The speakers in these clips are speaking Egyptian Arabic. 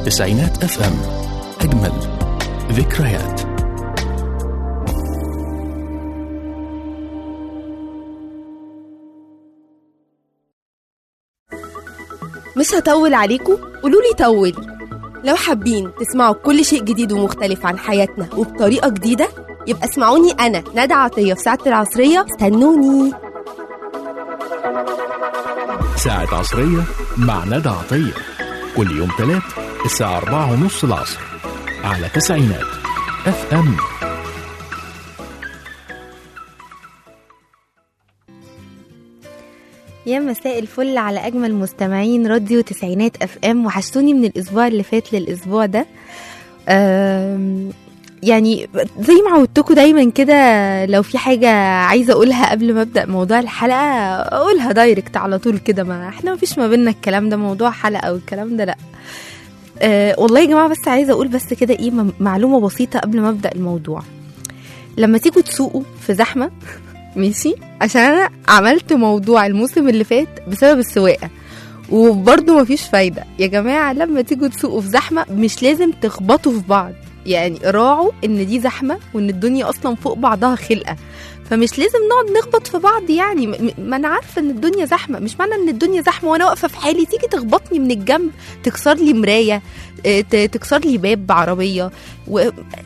تسعينات اف ام اجمل ذكريات مش هطول عليكم قولوا لي طولي لو حابين تسمعوا كل شيء جديد ومختلف عن حياتنا وبطريقة جديدة يبقى اسمعوني أنا ندى عطية في ساعة العصرية استنوني ساعة عصرية مع ندى عطية كل يوم ثلاث الساعة أربعة ونص العصر على تسعينات اف ام يا مساء الفل على اجمل مستمعين راديو تسعينات اف ام وحشتوني من الاسبوع اللي فات للاسبوع ده أم، يعني زي ما عودتكم دايما كده لو في حاجة عايزة أقولها قبل ما أبدأ موضوع الحلقة أقولها دايركت على طول كده ما احنا مفيش ما بينا الكلام ده موضوع حلقة والكلام ده لأ أه والله يا جماعة بس عايزة أقول بس كده إيه م- معلومة بسيطة قبل ما أبدأ الموضوع لما تيجوا تسوقوا في زحمة ماشي عشان انا عملت موضوع الموسم اللي فات بسبب السواقه وبرضه مفيش فايده يا جماعه لما تيجوا تسوقوا في زحمه مش لازم تخبطوا في بعض يعني راعوا ان دي زحمه وان الدنيا اصلا فوق بعضها خلقه فمش لازم نقعد نخبط في بعض يعني م- م- ما انا عارفه ان الدنيا زحمه مش معنى ان الدنيا زحمه وانا واقفه في حالي تيجي تخبطني من الجنب تكسر لي مرايه اه، ت- تكسر لي باب بعربيه و...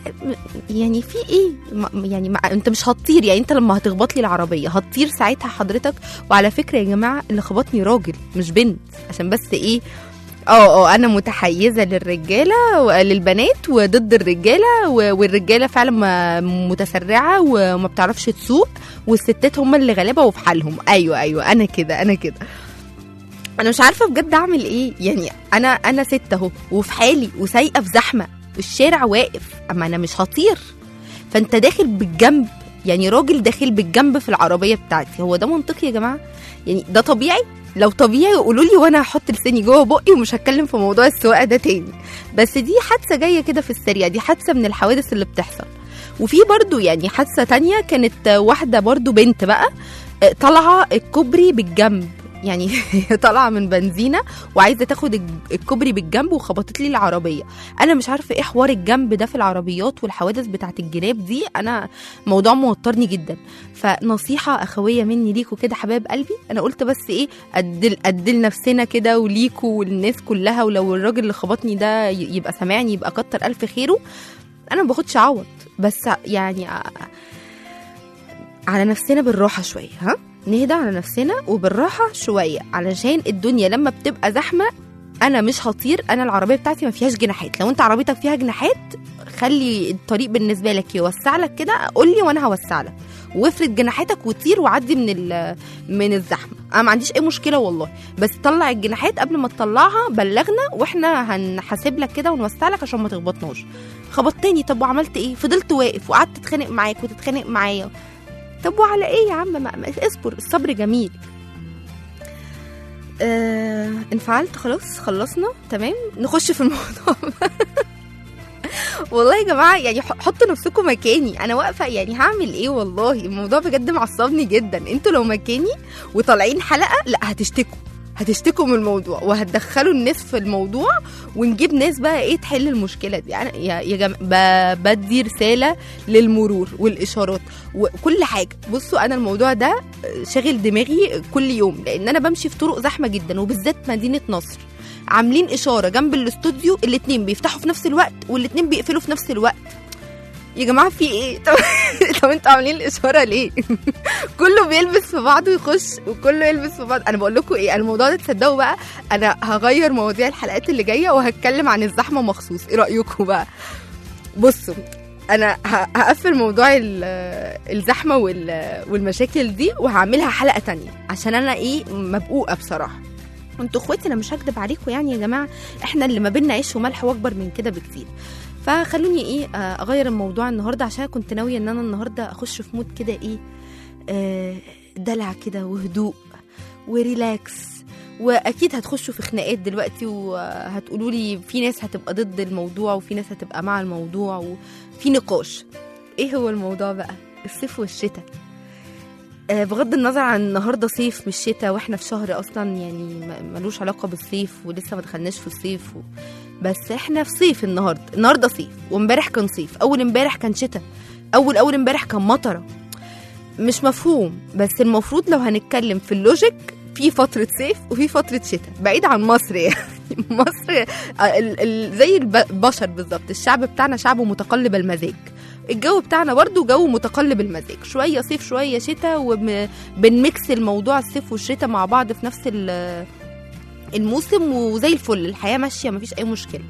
يعني في ايه ما- يعني ما انت مش هتطير يعني انت لما هتخبط لي العربيه هتطير ساعتها حضرتك وعلى فكره يا جماعه اللي خبطني راجل مش بنت عشان بس ايه اه اه انا متحيزه للرجاله وللبنات وضد الرجاله و- والرجاله فعلا ما- متسرعه وما بتعرفش تسوق والستات هم اللي غلابه وفي حالهم ايوه ايوه انا كده انا كده انا مش عارفه بجد اعمل ايه يعني انا انا ست اهو وفي حالي وسايقه في زحمه الشارع واقف اما انا مش هطير فانت داخل بالجنب يعني راجل داخل بالجنب في العربيه بتاعتي هو ده منطقي يا جماعه يعني ده طبيعي لو طبيعي قولوا لي وانا هحط لساني جوه بقي ومش هتكلم في موضوع السواقه ده تاني بس دي حادثه جايه كده في السريع دي حادثه من الحوادث اللي بتحصل وفي برضو يعني حادثه تانية كانت واحده برضو بنت بقى آه، طالعه الكوبري بالجنب يعني هي طالعه من بنزينه وعايزه تاخد الج- الكوبري بالجنب وخبطت لي العربيه انا مش عارفه ايه حوار الجنب ده في العربيات والحوادث بتاعت الجناب دي انا موضوع موترني جدا فنصيحه اخويه مني ليكوا كده حبايب قلبي انا قلت بس ايه ادل ادل نفسنا كده وليكوا والناس كلها ولو الراجل اللي خبطني ده ي- يبقى سامعني يبقى كتر الف خيره انا ما باخدش عوض بس يعني ع- على نفسنا بالراحه شويه ها نهدى على نفسنا وبالراحه شويه علشان الدنيا لما بتبقى زحمه انا مش هطير انا العربيه بتاعتي ما فيهاش جناحات لو انت عربيتك فيها جناحات خلي الطريق بالنسبه لك يوسع لك كده قول لي وانا هوسع لك وافرد جناحاتك وطير وعدي من ال- من الزحمه انا ما عنديش اي مشكله والله بس طلع الجناحات قبل ما تطلعها بلغنا واحنا هنحاسب لك كده ونوسع لك عشان ما تخبطناش خبطتني طب وعملت ايه فضلت واقف وقعدت تتخانق معاك وتتخانق معايا طب وعلى ايه يا عم ما ما- اصبر الصبر جميل آه انفعلت خلاص خلصنا تمام نخش في الموضوع والله يا جماعه يعني ح- حطوا نفسكم مكاني انا واقفه يعني هعمل ايه والله الموضوع بجد معصبني جدا انتوا لو مكاني وطالعين حلقه لا هتشتكوا هتشتكوا من الموضوع وهتدخلوا الناس في الموضوع ونجيب ناس بقى ايه تحل المشكله دي يعني يا يا جماعه ب- بدي رساله للمرور والاشارات وكل حاجه بصوا انا الموضوع ده شاغل دماغي كل يوم لان انا بمشي في طرق زحمه جدا وبالذات مدينه نصر عاملين اشاره جنب الاستوديو الاتنين بيفتحوا في نفس الوقت والاتنين بيقفلوا في نفس الوقت يا جماعه في ايه طب, طب انتوا عاملين الاشاره ليه كله بيلبس في بعضه يخش وكله يلبس في بعض انا بقول لكم ايه الموضوع ده تصدقوا بقى انا هغير مواضيع الحلقات اللي جايه وهتكلم عن الزحمه مخصوص ايه رايكم بقى بصوا انا ه- هقفل موضوع ال- الزحمه وال- والمشاكل دي وهعملها حلقه تانية عشان انا ايه مبقوقه بصراحه انتوا اخواتي انا مش هكدب عليكم يعني يا جماعه احنا اللي ما بينا عيش وملح واكبر من كده بكتير فخلوني ايه آه، اغير الموضوع النهارده عشان كنت ناويه ان انا النهارده اخش في مود كده ايه آه، دلع كده وهدوء وريلاكس واكيد هتخشوا في خناقات دلوقتي وهتقولوا لي في ناس هتبقى ضد الموضوع وفي ناس هتبقى مع الموضوع وفي نقاش ايه هو الموضوع بقى الصيف والشتاء آه، بغض النظر عن النهارده صيف مش شتاء واحنا في شهر اصلا يعني م- ملوش علاقه بالصيف ولسه ما دخلناش في الصيف و... بس احنا في صيف النهارده النهارده صيف وامبارح كان صيف اول امبارح كان شتاء اول اول امبارح كان مطره مش مفهوم بس المفروض لو هنتكلم في اللوجيك في فترة صيف وفي فترة شتاء بعيد عن مصر يعني مصر آه، ال- ال- زي الب- البشر بالظبط الشعب بتاعنا شعب متقلب المزاج الجو بتاعنا برضو جو متقلب المزاج شوية صيف شوية شتاء وبنميكس الموضوع الصيف والشتاء مع بعض في نفس ال- الموسم وزي الفل الحياة ماشية مفيش أي مشكلة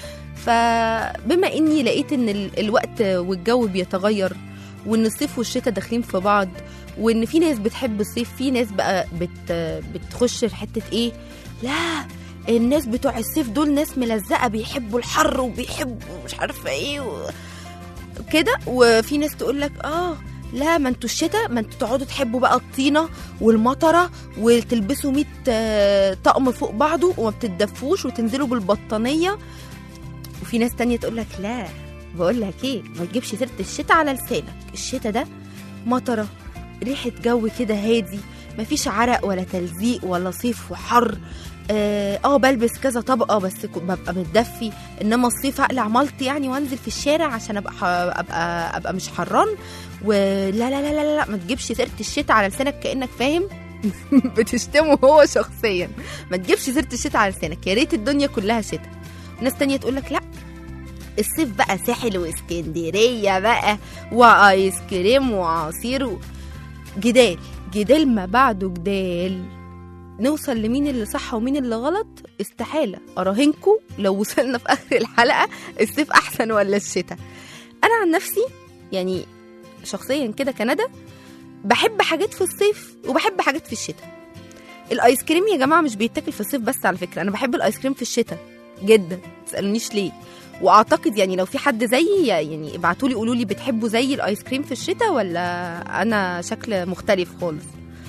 فبما اني لقيت ان ال- الوقت والجو بيتغير وان الصيف والشتاء داخلين في بعض وان في ناس بتحب الصيف في ناس بقى بت بتخش في حته ايه لا الناس بتوع الصيف دول ناس ملزقه بيحبوا الحر وبيحبوا مش عارفه ايه و... كده وفي ناس تقول لك اه لا ما انتوا الشتاء ما انتوا تقعدوا تحبوا بقى الطينه والمطره وتلبسوا 100 آه، طقم فوق بعضه وما بتتدفوش وتنزلوا بالبطانيه وفي ناس تانية تقول لك لا بقول لك ايه ما تجيبش سيره الشتاء على لسانك الشتاء ده مطره ريحه جو كده هادي مفيش عرق ولا تلزيق ولا صيف وحر اه آه، بلبس كذا طبقه بس ك- ببقى متدفي انما الصيف اقلع ملط يعني وانزل في الشارع عشان ابقى ح... ابقى ابقى مش حران ولا لا لا لا لا, لا ما تجيبش سيره الشتاء على لسانك كانك فاهم بتشتمه هو شخصيا ما تجيبش سيره الشتاء على لسانك يا ريت الدنيا كلها شتاء ناس تانية تقول لك لا الصيف بقى ساحل واسكندريه بقى وايس كريم وعصير و... جدال جدال ما بعده جدال نوصل لمين اللي صح ومين اللي غلط استحالة أراهنكم لو وصلنا في آخر الحلقة الصيف أحسن ولا الشتاء أنا عن نفسي يعني شخصيا كده كندا بحب حاجات في الصيف وبحب حاجات في الشتاء الايس كريم يا جماعه مش بيتاكل في الصيف بس على فكره انا بحب الايس كريم في الشتاء جدا تسالونيش ليه واعتقد يعني لو في حد زيي يعني ابعتوا لي قولوا لي بتحبوا زي الايس كريم في الشتاء ولا انا شكل مختلف خالص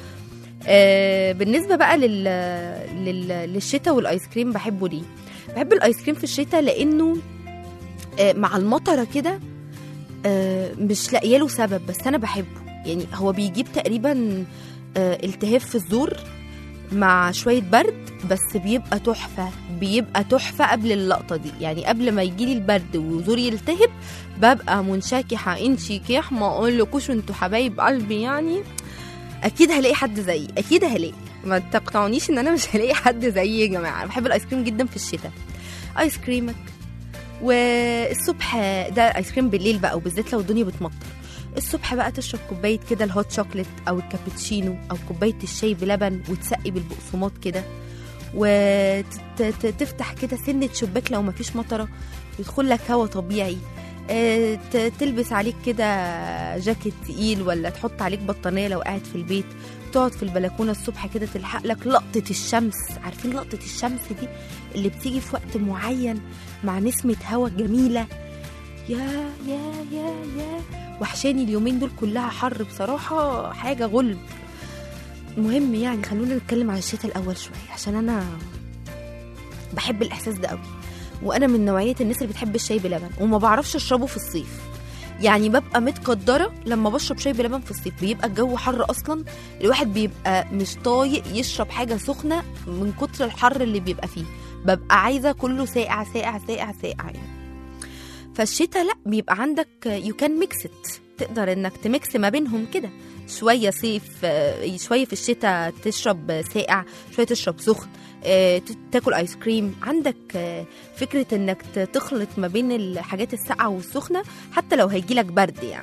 آه بالنسبه بقى لل... لل... للشتاء والايس كريم بحبه ليه بحب الايس كريم في الشتاء لانه آه مع المطره كده آه مش لاقيه له سبب بس انا بحبه يعني هو بيجيب تقريبا آه التهاب في الزور مع شويه برد بس بيبقى تحفه بيبقى تحفه قبل اللقطه دي يعني قبل ما يجيلي البرد وزوري يلتهب ببقى منشكحه انشكاح ما اقولكوش انتوا حبايب قلبي يعني اكيد هلاقي حد زيي اكيد هلاقي ما تقنعونيش ان انا مش هلاقي حد زيي يا جماعه انا بحب الايس كريم جدا في الشتاء ايس كريمك والصبح ده ايس كريم بالليل بقى وبالذات لو الدنيا بتمطر الصبح بقى تشرب كوبايه كده الهوت شوكليت او الكابتشينو او كوبايه الشاي بلبن وتسقي بالبقسماط كده وتفتح كده سنه شباك لو مفيش مطره يدخل لك هوا طبيعي آه، ت- تلبس عليك كده جاكيت تقيل ولا تحط عليك بطانيه لو قاعد في البيت تقعد في البلكونه الصبح كده تلحق لك لقطه الشمس عارفين لقطه الشمس دي اللي بتيجي في وقت معين مع نسمه هوا جميله يا يا يا يا وحشاني اليومين دول كلها حر بصراحه حاجه غلب المهم يعني خلونا نتكلم عن الشتاء الاول شويه عشان انا بحب الاحساس ده قوي وانا من نوعيه الناس اللي بتحب الشاي بلبن وما بعرفش اشربه في الصيف يعني ببقى متقدره لما بشرب شاي بلبن في الصيف بيبقى الجو حر اصلا الواحد بيبقى مش طايق يشرب حاجه سخنه من كتر الحر اللي بيبقى فيه ببقى عايزه كله ساقع ساقع ساقع ساقع يعني فالشتاء لا بيبقى عندك يو كان ميكس تقدر انك تميكس ما بينهم كده شويه صيف آه، شويه في الشتاء تشرب ساقع شويه تشرب سخن آه، ت- تاكل ايس كريم عندك آه، فكره انك ت- تخلط ما بين الحاجات الساقعه والسخنه حتى لو هيجيلك برد يعني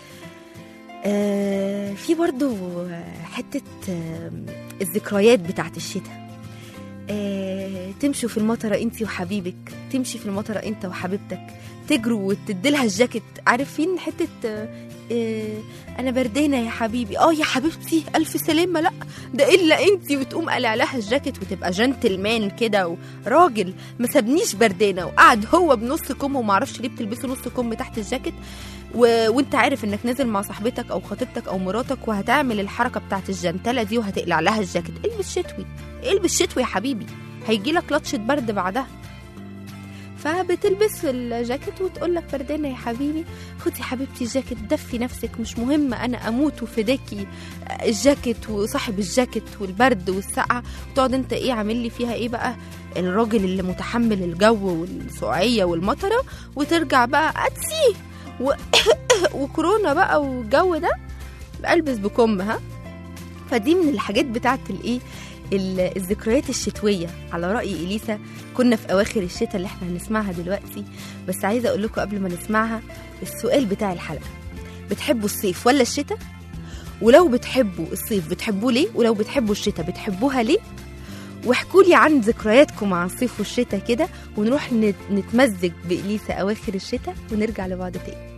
آه، في برضو حته آه، الذكريات بتاعت الشتاء آه، تمشوا في المطره انت وحبيبك تمشي في المطره انت وحبيبتك تجروا وتديلها الجاكيت عارفين حته آه، آه، انا بردانه يا حبيبي اه يا حبيبتي الف سلامه لا ده الا انت وتقوم قلع لها الجاكيت وتبقى جنتلمان كده وراجل ما سابنيش بردانه وقعد هو بنص كم ومعرفش ليه بتلبسه نص كم تحت الجاكيت و... وانت عارف انك نازل مع صاحبتك او خطيبتك او مراتك وهتعمل الحركه بتاعت الجنتله دي وهتقلع لها الجاكيت البس شتوي البس شتوي يا حبيبي هيجي لك لطشه برد بعدها فبتلبس الجاكيت وتقول لك فردانة يا حبيبي خدي يا حبيبتي الجاكيت دفي نفسك مش مهم انا اموت وفداكي الجاكيت وصاحب الجاكيت والبرد والسقعه وتقعد انت ايه عامل لي فيها ايه بقى الراجل اللي متحمل الجو والسقعيه والمطره وترجع بقى اتسي و... وكورونا بقى والجو ده البس بكم ها فدي من الحاجات بتاعت الايه ال- الذكريات الشتويه على راي اليسا كنا في اواخر الشتاء اللي احنا هنسمعها دلوقتي بس عايزه اقول لكم قبل ما نسمعها السؤال بتاع الحلقه بتحبوا الصيف ولا الشتاء ولو بتحبوا الصيف بتحبوه ليه ولو بتحبوا الشتاء بتحبوها ليه واحكوا لي عن ذكرياتكم مع الصيف والشتاء كده ونروح نت- نتمزج بإليسا أواخر الشتاء ونرجع لبعض تاني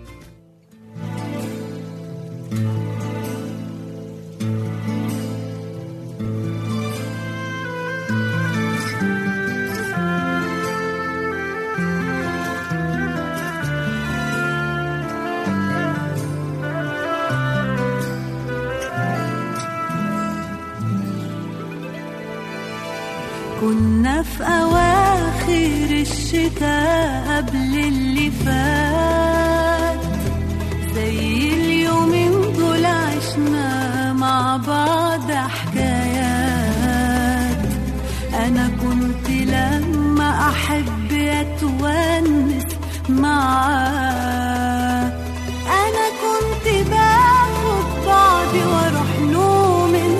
كنا في أواخر الشتاء قبل اللي فات زي اليومين دول عشنا مع بعض حكايات أنا كنت لما أحب أتونس معاك أنا كنت باخد بعضي وأروح له من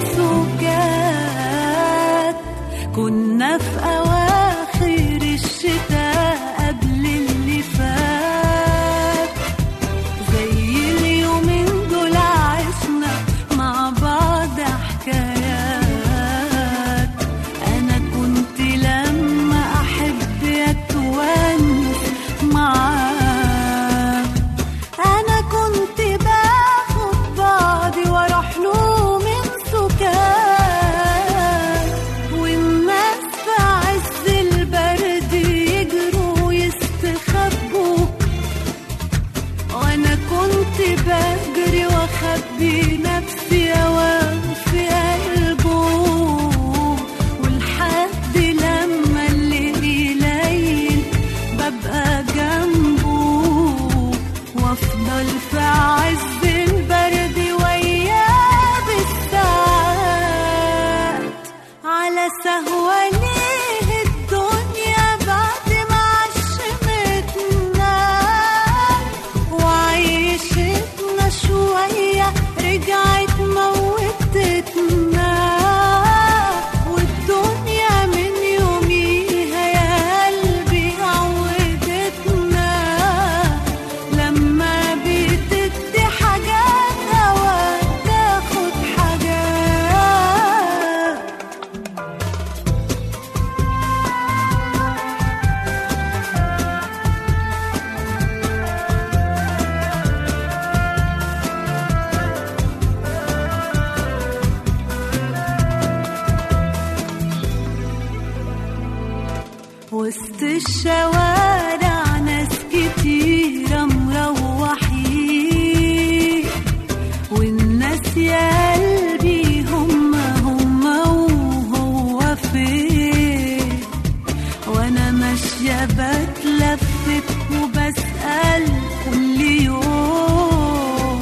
سكات كنا في أواخر الشتاء قبل اللي فات زي اليومين دول عشنا مع بعض حكايات أنا كنت لما أحب أتونس معاك أنا كنت باخد بعضي وأروح له من سكات والناس في عز البرد يجروا يستخبوا وانا كنت بجري واخبي نفسي اوام في قلبه ولحد لما الليل يليل ببقى جنبه وافضل في عز البرد وياه بالساعات على سهوة ليه الدنيا بعد ما عشمتنا وعيشتنا شوية رجعت موتتنا والدنيا من يوميها يا قلبي عودتنا لما بتدي حاجات أوقات تاخد حاجات وسط الشوارع ناس كتيرة مروحين والناس يا قلبي هم هم وهو فين وانا ماشية بتلفت وبسأل كل يوم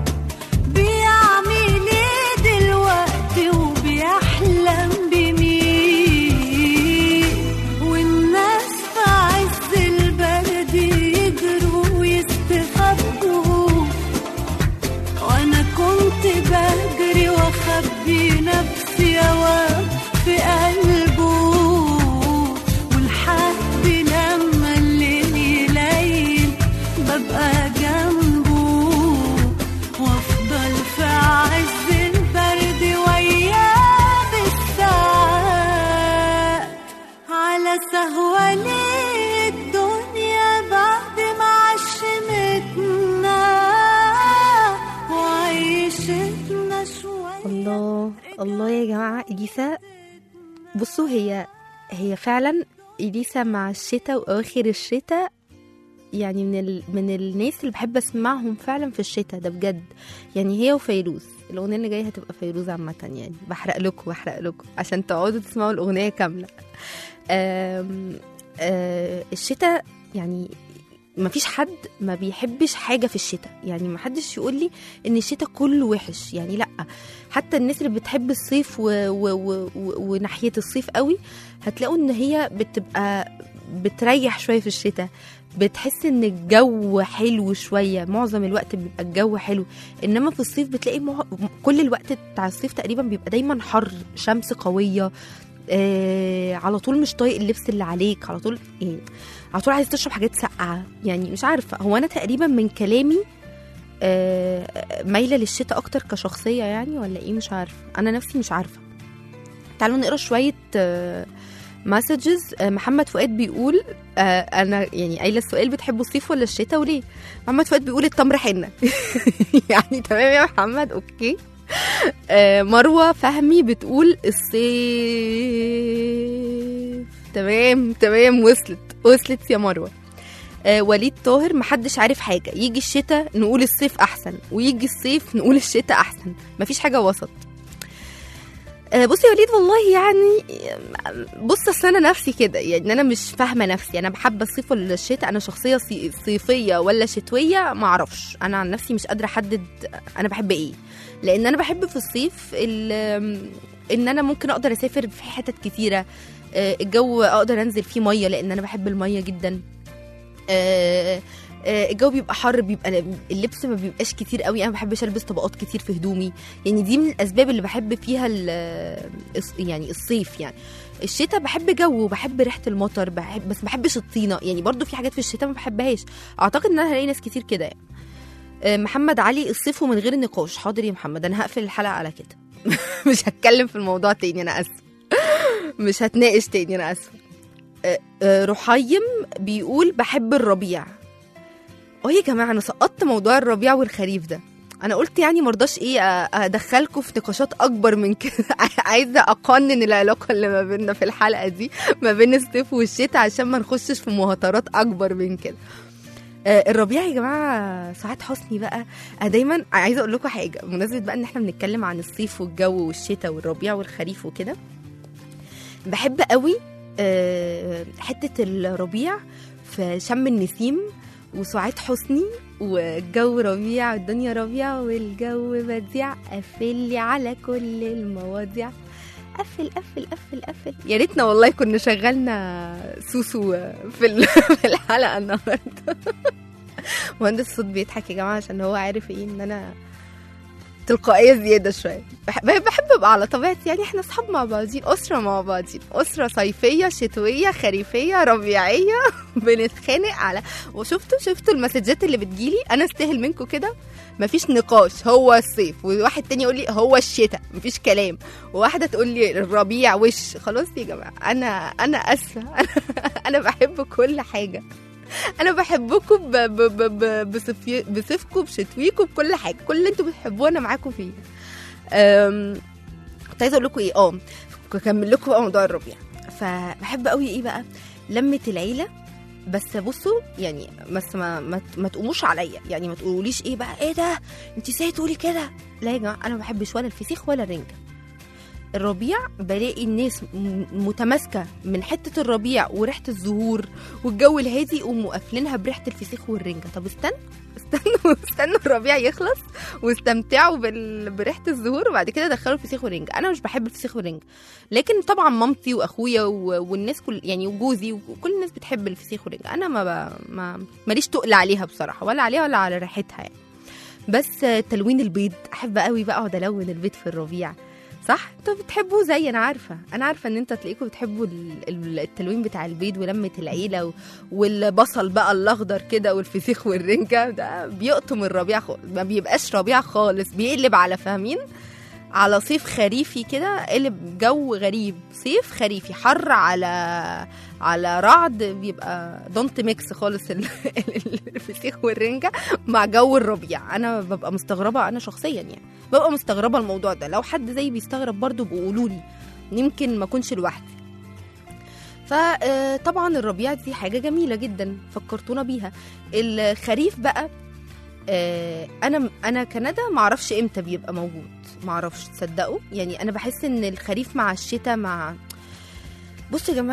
بيعمل ايه دلوقتي وبيحلم بمين والناس في عز البرد يجروا ويستخبوا وانا كنت بجري واخبي نفسي اوام في قلبه ولحد لما الليل يليل ببقى جنبه وافضل في عز البرد وياه بالساعات على سهوة ليه الدنيا بعد ما عشمتنا وعيشتنا شوية الله الله يا جماعة إليسا بصوا هي هي فعلا إليسا مع الشتاء وأواخر الشتاء يعني من ال... من الناس اللي بحب اسمعهم فعلا في الشتاء ده بجد يعني هي وفيروز الاغنيه اللي جايه هتبقى فيروز عامه يعني بحرق لكم بحرق لكم عشان تقعدوا تسمعوا الاغنيه كامله أم... آه الشتاء يعني ما فيش حد ما بيحبش حاجه في الشتاء يعني ما حدش يقول لي ان الشتاء كله وحش يعني لا حتى الناس اللي بتحب الصيف و... و... و... و... وناحيه الصيف قوي هتلاقوا ان هي بتبقى بتريح شويه في الشتاء بتحس ان الجو حلو شويه معظم الوقت بيبقى الجو حلو انما في الصيف بتلاقي مع... كل الوقت بتاع الصيف تقريبا بيبقى دايما حر شمس قويه آه على طول مش طايق اللبس اللي عليك على طول يعني على طول عايز تشرب حاجات ساقعه يعني مش عارفه هو انا تقريبا من كلامي آه مايله للشتاء اكتر كشخصيه يعني ولا ايه مش عارفه انا نفسي مش عارفه تعالوا نقرا شويه آه مسجز محمد فؤاد بيقول آه انا يعني قايله السؤال بتحبوا الصيف ولا الشتاء وليه محمد فؤاد بيقول التمر حنه يعني تمام يا محمد اوكي آه مروه فهمي بتقول الصيف تمام تمام وصلت وصلت يا مروه آه وليد طاهر محدش عارف حاجه يجي الشتاء نقول الصيف احسن ويجي الصيف نقول الشتاء احسن مفيش حاجه وسط آه، بصي يا وليد والله يعني بص اصل انا نفسي كده يعني انا مش فاهمه نفسي انا بحب الصيف ولا الشتاء انا شخصيه صي- صيفيه ولا شتويه ما اعرفش انا عن نفسي مش قادره احدد انا بحب ايه لان انا بحب في الصيف ال- ان انا ممكن اقدر اسافر في حتت كتيره آه، الجو اقدر انزل فيه ميه لان انا بحب الميه جدا آه، آه، الجو بيبقى حر بيبقى اللبس ما بيبقاش كتير قوي انا ما بحبش البس طبقات كتير في هدومي يعني دي من الاسباب اللي بحب فيها ال- الص- يعني الصيف يعني الشتاء بحب جو وبحب ريحه المطر بحب بس ما بحبش الطينه يعني برضو في حاجات في الشتاء ما بحبهاش اعتقد ان انا هلاقي ناس كتير كده يعني آه، محمد علي الصيف ومن غير نقاش حاضر يا محمد انا هقفل الحلقه على كده مش هتكلم في الموضوع تاني انا اسفه مش هتناقش تاني انا اسفه آه، آه، رحيم بيقول بحب الربيع اه يا جماعه انا سقطت موضوع الربيع والخريف ده انا قلت يعني مرضاش ايه أ- ادخلكم في نقاشات اكبر من كده عايزه اقنن العلاقه اللي ما بيننا في الحلقه دي ما بين الصيف والشتاء عشان ما نخشش في مهاترات اكبر من كده آه، الربيع يا جماعه سعاد حسني بقى انا دايما عايزه اقول لكم حاجه بمناسبه بقى ان احنا بنتكلم عن الصيف والجو والشتاء والربيع والخريف وكده بحب قوي آه، حته الربيع في شم النسيم وسعاد حسني والجو ربيع والدنيا ربيع والجو بديع قفل لي على كل المواضيع قفل قفل قفل قفل يا ريتنا والله كنا شغلنا سوسو في ال- في الحلقه النهارده مهندس الصوت بيضحك يا جماعه عشان هو عارف ايه ان انا تلقائيه زياده شويه بحب, بحب ابقى على طبيعتي يعني احنا اصحاب مع بعضين اسره مع بعضين اسره صيفيه شتويه خريفيه ربيعيه بنتخانق على وشفتوا شفتوا المسجات اللي بتجيلي انا استاهل منكم كده مفيش نقاش هو الصيف وواحد تاني يقول لي هو الشتاء مفيش كلام وواحده تقول لي الربيع وش خلاص يا جماعه انا انا اسفه انا, أنا بحب كل حاجه انا بحبكم ب- ب- ب- ب- بصفي- بصيفكم بشتويكم بكل حاجه كل اللي انتوا بتحبوه انا معاكم فيه أم، كنت عايزه اقول لكم ايه اه اكمل لكم بقى موضوع الربيع فبحب قوي ايه بقى لمه العيله بس بصوا يعني بس ما ما, ما تقوموش عليا يعني ما تقولوليش ايه بقى ايه ده انت ازاي تقولي كده لا يا جماعه انا ما بحبش ولا الفسيخ ولا الرنجه الربيع بلاقي الناس م- متماسكه من حته الربيع وريحه الزهور والجو الهادي يقوموا قافلينها بريحه الفسيخ والرنجه طب استنوا استنوا استنوا الربيع يخلص واستمتعوا بال... بريحه الزهور وبعد كده دخلوا الفسيخ والرنجه انا مش بحب الفسيخ والرنجه لكن طبعا مامتي واخويا و... والناس كل يعني وجوزي وكل الناس بتحب الفسيخ والرنجه انا ما ب... ما ماليش تقل عليها بصراحه ولا عليها ولا على ريحتها يعني بس آه، تلوين البيض احب قوي بقى اقعد الون البيض في الربيع صح انتوا بتحبوه زي انا عارفه انا عارفه ان انتوا تلاقيكم بتحبوا ال- ال- التلوين بتاع البيض ولمه العيله و- والبصل بقى الاخضر كده والفسيخ والرنجه ده بيقطم الربيع خالص ما بيبقاش ربيع خالص بيقلب على فاهمين على صيف خريفي كده قلب جو غريب صيف خريفي حر على على رعد بيبقى دونت ميكس خالص ال- الفسيخ والرنجه مع جو الربيع انا ببقى مستغربه انا شخصيا يعني ببقى مستغربه الموضوع ده لو حد زي بيستغرب برضو بقولوا لي يمكن ما اكونش لوحدي فطبعا الربيع دي حاجه جميله جدا فكرتونا بيها الخريف بقى آه، انا انا كندا ما اعرفش امتى بيبقى موجود ما اعرفش تصدقوا يعني انا بحس ان الخريف مع الشتاء مع بصوا يا جماعه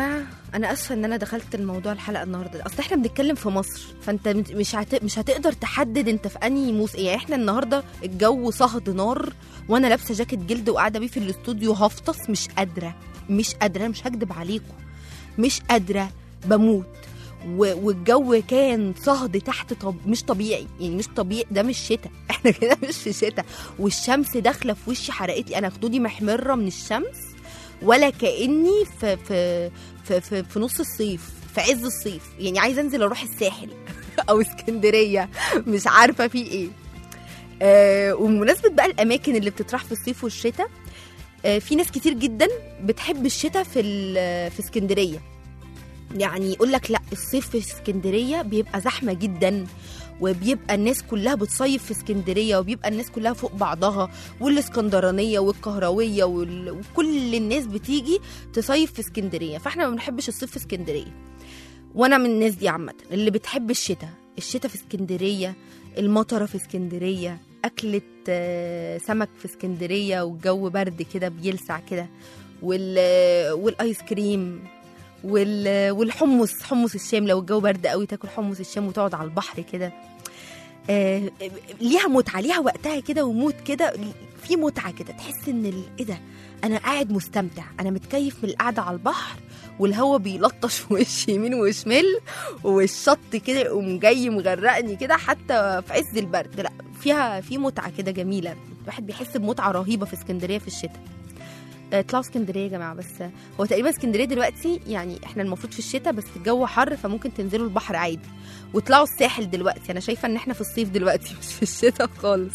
انا اسفه ان انا دخلت الموضوع الحلقه النهارده ده. اصل احنا بنتكلم في مصر فانت مش هت... مش هتقدر تحدد انت في انهي موس يعني احنا النهارده الجو صهد نار وانا لابسه جاكيت جلد وقاعده بيه في الاستوديو هفطس مش قادره مش قادره مش هكدب عليكم مش قادره بموت و- والجو كان صهد تحت طب مش طبيعي يعني مش طبيعي ده مش شتاء احنا كده مش في شتاء والشمس داخله في وشي حرقت لي انا خدودي محمره من الشمس ولا كاني في في في, في, في نص الصيف في عز الصيف يعني عايزه انزل اروح الساحل او اسكندريه مش عارفه في ايه آه وبمناسبه بقى الاماكن اللي بتطرح في الصيف والشتاء آه في ناس كتير جدا بتحب الشتاء في ال- في اسكندريه يعني يقول لك لا الصيف في اسكندريه بيبقى زحمه جدا وبيبقى الناس كلها بتصيف في اسكندريه وبيبقى الناس كلها فوق بعضها والاسكندرانيه والكهرويه وال... وكل الناس بتيجي تصيف في اسكندريه فاحنا ما بنحبش الصيف في اسكندريه وانا من الناس دي عامه اللي بتحب الشتاء الشتاء في اسكندريه المطره في اسكندريه اكله آه، سمك في اسكندريه والجو برد كده بيلسع كده وال... والايس كريم وال... والحمص حمص الشام لو الجو برد قوي تاكل حمص الشام وتقعد على البحر كده آه ليها متعه ليها وقتها كده وموت كده في متعه كده تحس ان ال- ايه ده انا قاعد مستمتع انا متكيف من القعده على البحر والهوا بيلطش في وشي يمين وشمال والشط كده يقوم جاي مغرقني كده حتى في عز البرد لا فيها في متعه كده جميله الواحد بيحس بمتعه رهيبه في اسكندريه في الشتاء آه، اطلعوا اسكندريه يا جماعه بس آه، هو تقريبا اسكندريه دلوقتي يعني احنا المفروض في الشتاء بس الجو حر فممكن تنزلوا البحر عادي وطلعوا الساحل دلوقتي انا شايفه ان احنا في الصيف دلوقتي مش في الشتاء خالص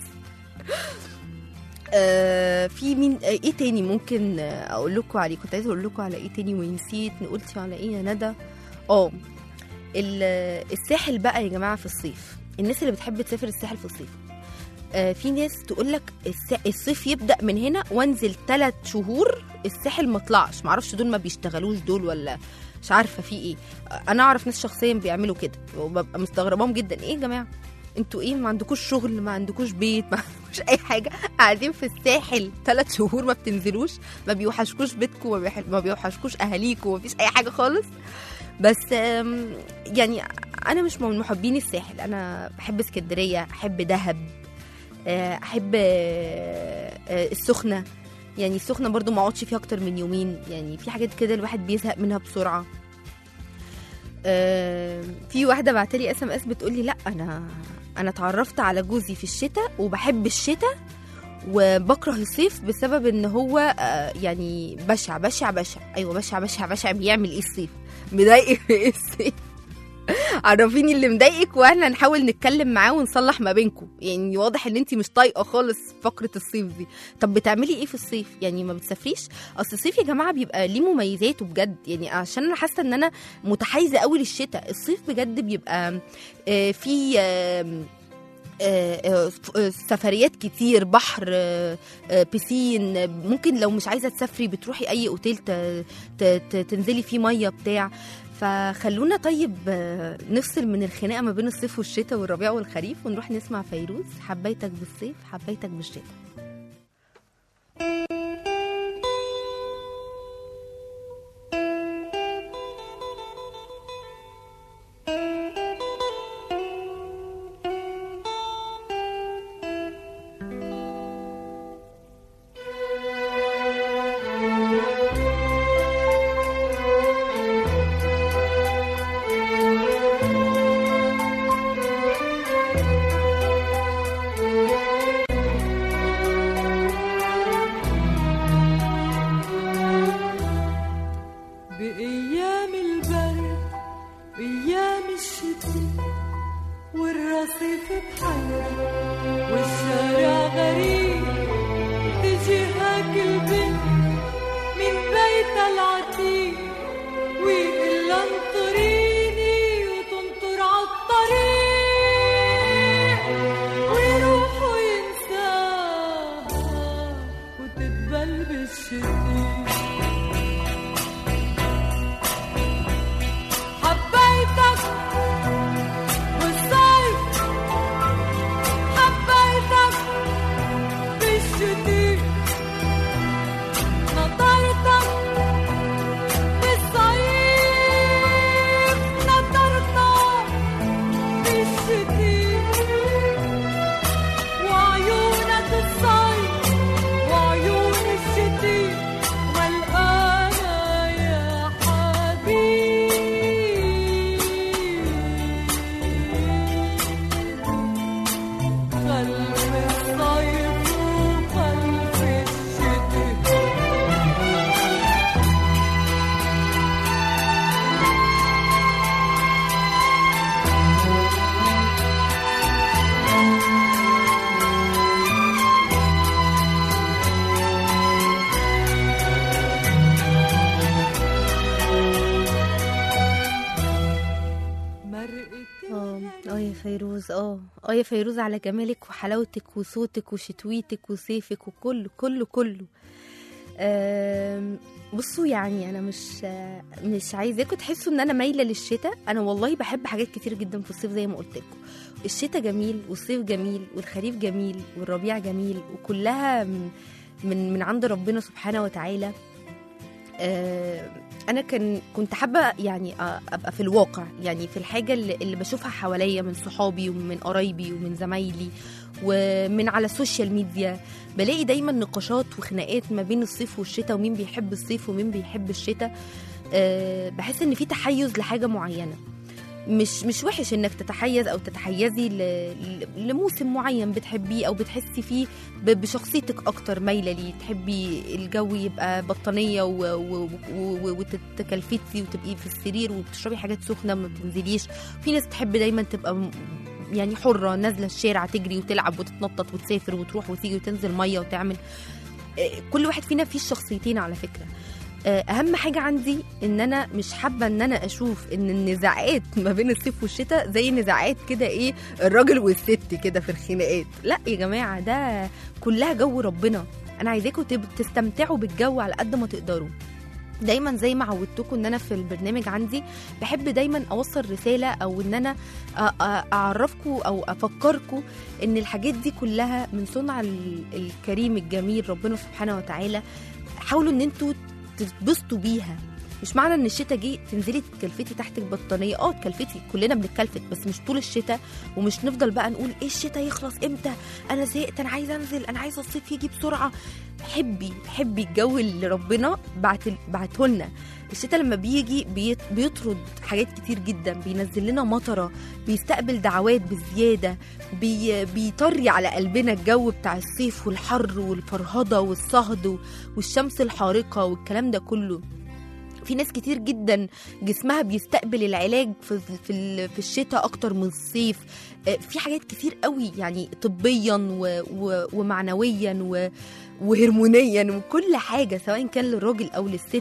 آه في مين آه ايه تاني ممكن آه اقول لكم عليه كنت عايزه اقول لكم على ايه تاني ونسيت قلتي على ايه يا ندى اه ال- الساحل بقى يا جماعه في الصيف الناس اللي بتحب تسافر الساحل في الصيف آه، في ناس تقول لك الصيف يبدا من هنا وانزل ثلاث شهور الساحل ما طلعش معرفش دول ما بيشتغلوش دول ولا مش عارفه في ايه آه، انا اعرف ناس شخصيا بيعملوا كده وببقى مستغرباهم جدا ايه يا جماعه انتوا ايه ما عندكوش شغل ما عندكوش بيت ما عندكوش اي حاجه قاعدين في الساحل ثلاث شهور ما بتنزلوش ما بيوحشكوش بيتكم ما, بيح... ما بيوحشكوش اهاليكم ما فيش اي حاجه خالص بس آم، يعني انا مش من محبين الساحل انا بحب اسكندريه احب دهب آه، احب آه، آه، السخنه يعني السخنه برضو ما اقعدش فيها اكتر من يومين يعني في حاجات كده الواحد بيزهق منها بسرعه آه، في واحده بعتلي اس ام اس بتقولي لا انا انا اتعرفت على جوزي في الشتاء وبحب الشتاء وبكره الصيف بسبب ان هو آه، يعني بشع بشع بشع ايوه بشع بشع بشع بيعمل ايه الصيف مضايقك في ايه الصيف عرفيني اللي مضايقك واحنا نحاول نتكلم معاه ونصلح ما بينكم يعني واضح ان انت مش طايقه خالص فقره الصيف دي طب بتعملي ايه في الصيف يعني ما بتسافريش اصل الصيف يا جماعه بيبقى ليه مميزاته بجد يعني عشان انا حاسه ان انا متحيزه قوي للشتاء الصيف بجد بيبقى آه، في آم، آه، آه، ف- آه، سفريات كتير بحر آه، آه، بيسين آه، ممكن لو مش عايزه تسافري بتروحي اي اوتيل ت- ت- ت- تنزلي فيه ميه بتاع فخلونا طيب آه، نفصل من الخناقه ما بين الصيف والشتاء والربيع والخريف ونروح نسمع فيروز حبيتك بالصيف حبيتك بالشتاء بأيام البرد بأيام الشتاء والرصيف بحيرة والشارع غريب تجيهك البنت من بيتها العتيق ويقول لها انطريني وتنطر عالطريق ويروحوا ينساها وتتبل بالشتيق حبيتك بالصيف حبيتك بالشتي نطرتك بالصيف فيروز اه اه يا فيروز على جمالك وحلاوتك وصوتك وشتويتك وصيفك وكله كله كله آم، بصوا يعني انا مش آه، مش عايزاكم تحسوا ان انا مايله للشتاء انا والله بحب حاجات كتير جدا في الصيف زي ما قلت لكم الشتاء جميل والصيف جميل والخريف جميل والربيع جميل وكلها من من, من عند ربنا سبحانه وتعالى آه، انا كان كنت حابه يعني آه، ابقى في الواقع يعني في الحاجه اللي, اللي بشوفها حواليا من صحابي ومن قرايبي ومن زمايلي ومن على السوشيال ميديا بلاقي دايما نقاشات وخناقات ما بين الصيف والشتاء ومين بيحب الصيف ومين بيحب الشتاء أه بحس ان في تحيز لحاجه معينه مش مش وحش انك تتحيز او تتحيزي ل... ل- لموسم معين بتحبيه او بتحسي فيه ب... بشخصيتك اكتر مايله ليه تحبي الجو يبقى بطانيه و... و... و... وتتكلفتي وتبقي في السرير وبتشربي حاجات سخنه ما بتنزليش في ناس تحب دايما تبقى م- يعني حره نازله الشارع تجري وتلعب وتتنطط وتسافر وتروح وتيجي وتنزل ميه وتعمل آه، كل واحد فينا فيه الشخصيتين على فكره آه، اهم حاجه عندي ان انا مش حابه ان انا اشوف ان النزاعات ما بين الصيف والشتاء زي نزاعات كده ايه الراجل والست كده في الخناقات لا يا جماعه ده كلها جو ربنا انا عايزاكم تب- تستمتعوا بالجو على قد ما تقدروا دايما زي ما عودتكم ان انا في البرنامج عندي بحب دايما اوصل رساله او ان انا أ- أ- اعرفكم او افكركم ان الحاجات دي كلها من صنع ال- الكريم الجميل ربنا سبحانه وتعالى حاولوا ان انتوا تتبسطوا بيها مش معنى ان الشتاء جه تنزلي تكلفتي تحت البطانيه اه تكلفتي كلنا بنتكلفت بس مش طول الشتاء ومش نفضل بقى نقول ايه الشتاء يخلص امتى انا زهقت انا عايزه انزل انا عايزه الصيف يجي بسرعه حبي حبي الجو اللي ربنا بعت بعته لنا الشتاء لما بيجي بيت بيطرد حاجات كتير جدا بينزل لنا مطره بيستقبل دعوات بزياده بي بيطري على قلبنا الجو بتاع الصيف والحر والفرهضه والصهد والشمس الحارقه والكلام ده كله في ناس كتير جدا جسمها بيستقبل العلاج في في ال- في الشتاء اكتر من الصيف آه، في حاجات كتير قوي يعني طبيا و و ومعنويا و وهرمونيا وكل حاجه سواء كان للراجل او للست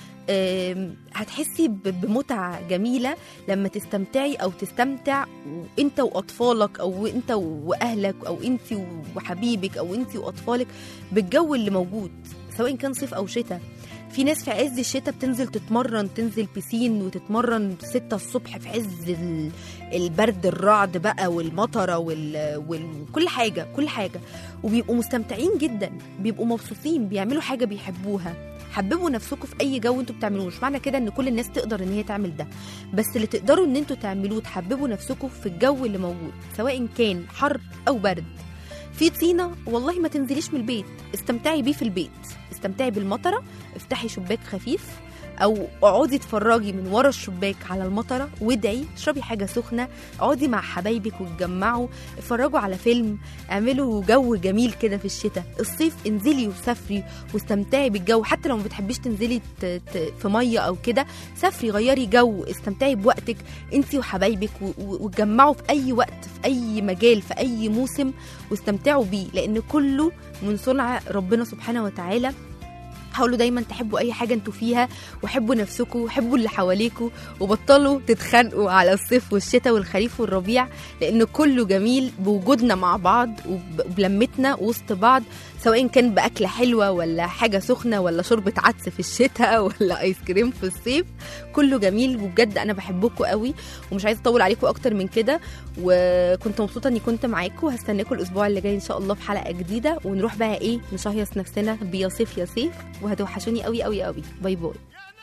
آم، هتحسي ب- بمتعه جميله لما تستمتعي او تستمتع انت واطفالك او انت واهلك او انت وحبيبك او انت واطفالك بالجو اللي موجود سواء كان صيف او شتاء في ناس في عز الشتاء بتنزل تتمرن تنزل بيسين وتتمرن ستة الصبح في عز ال- البرد الرعد بقى والمطرة وال... وال... وكل حاجة كل حاجة وبيبقوا مستمتعين جدا بيبقوا مبسوطين بيعملوا حاجة بيحبوها حببوا نفسكم في اي جو انتوا بتعملوه مش معنى كده ان كل الناس تقدر ان هي تعمل ده بس اللي تقدروا ان انتوا تعملوه تحببوا نفسكم في الجو اللي موجود سواء كان حر او برد في طينه والله ما تنزليش من البيت استمتعي بيه في البيت استمتعي بالمطره افتحي شباك خفيف او اقعدي اتفرجي من ورا الشباك على المطره وادعي اشربي حاجه سخنه اقعدي مع حبايبك وتجمعوا اتفرجوا على فيلم اعملوا جو جميل كده في الشتاء الصيف انزلي وسافري واستمتعي بالجو حتى لو ما بتحبيش تنزلي ت- ت- في ميه او كده سافري غيري جو استمتعي بوقتك انت وحبايبك و- و- وتجمعوا في اي وقت في اي مجال في اي موسم واستمتعوا بيه لان كله من صنع ربنا سبحانه وتعالى حاولوا دايما تحبوا اي حاجه انتوا فيها وحبوا نفسكم وحبوا اللي حواليكوا وبطلوا تتخانقوا على الصيف والشتاء والخريف والربيع لان كله جميل بوجودنا مع بعض وب- وبلمتنا وسط بعض سواء كان باكله حلوه ولا حاجه سخنه ولا شوربه عدس في الشتاء ولا ايس كريم في الصيف كله جميل وبجد انا بحبكم قوي ومش عايزه اطول عليكم اكتر من كده وكنت مبسوطه اني كنت معاكم هستناكم الاسبوع اللي جاي ان شاء الله في حلقه جديده ونروح بقى ايه نشهيص نفسنا بيا صيف يا صيف وهتوحشوني قوي قوي قوي باي باي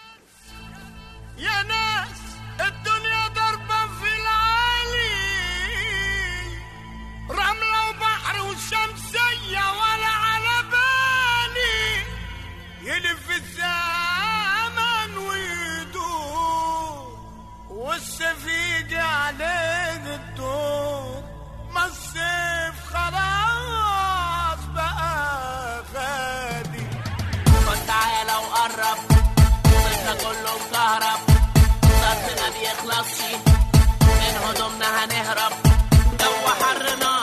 يا ناس الدنيا ضربة في العالي رملة وبحر وشمسية ولا على بالي يلف الزمن ويدور والسفيج عليه الدور ما الصيف خلاص بقى غالي تعالى وقرب صيفنا كله مكهرب صرفنا بيخلصش من هدومنا هنهرب جو حر نار